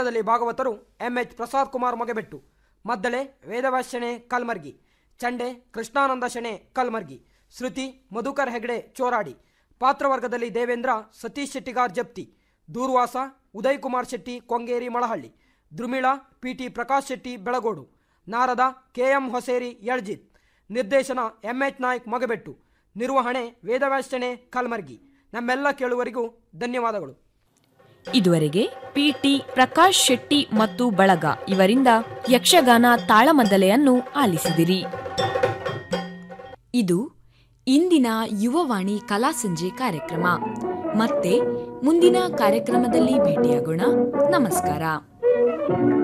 ಮೇಳದಲ್ಲಿ ಭಾಗವತರು ಎಂಎಚ್ ಪ್ರಸಾದ್ ಕುಮಾರ್ ಮೊಗೆಬೆಟ್ಟು ಮದ್ದಳೆ ವೇದವ್ಯಾಸಣೆ ಕಲ್ಮರ್ಗಿ ಚಂಡೆ ಕೃಷ್ಣಾನಂದ ಶೆಣೆ ಕಲ್ಮರ್ಗಿ ಶ್ರುತಿ ಮಧುಕರ್ ಹೆಗಡೆ ಚೋರಾಡಿ ಪಾತ್ರವರ್ಗದಲ್ಲಿ ದೇವೇಂದ್ರ ಸತೀಶ್ ಶೆಟ್ಟಿಗಾರ್ ಜಪ್ತಿ ದೂರ್ವಾಸ ಉದಯ್ ಕುಮಾರ್ ಶೆಟ್ಟಿ ಕೊಂಗೇರಿ ಮಳಹಳ್ಳಿ ದ್ರುಮಿಳ ಪಿಟಿ ಪ್ರಕಾಶ್ ಶೆಟ್ಟಿ ಬೆಳಗೋಡು ನಾರದ ಕೆಎಂ ಹೊಸೇರಿ ಯಳ್ಜಿತ್ ನಿರ್ದೇಶನ ಎಂಎಚ್ ನಾಯ್ಕ್ ಮೊಗಬೆಟ್ಟು ನಿರ್ವಹಣೆ ವೇದವ್ಯಾಸಣೆ ಕಲ್ಮರ್ಗಿ ನಮ್ಮೆಲ್ಲ ಕೇಳುವರಿಗೂ ಧನ್ಯವಾದಗಳು ಇದುವರೆಗೆ ಪಿಟಿ ಪ್ರಕಾಶ್ ಶೆಟ್ಟಿ ಮತ್ತು ಬಳಗ ಇವರಿಂದ ಯಕ್ಷಗಾನ ತಾಳಮದ್ದಲೆಯನ್ನು ಆಲಿಸಿದಿರಿ ಇದು ಇಂದಿನ ಯುವವಾಣಿ ಕಲಾಸಂಜೆ ಕಾರ್ಯಕ್ರಮ ಮತ್ತೆ ಮುಂದಿನ ಕಾರ್ಯಕ್ರಮದಲ್ಲಿ ಭೇಟಿಯಾಗೋಣ ನಮಸ್ಕಾರ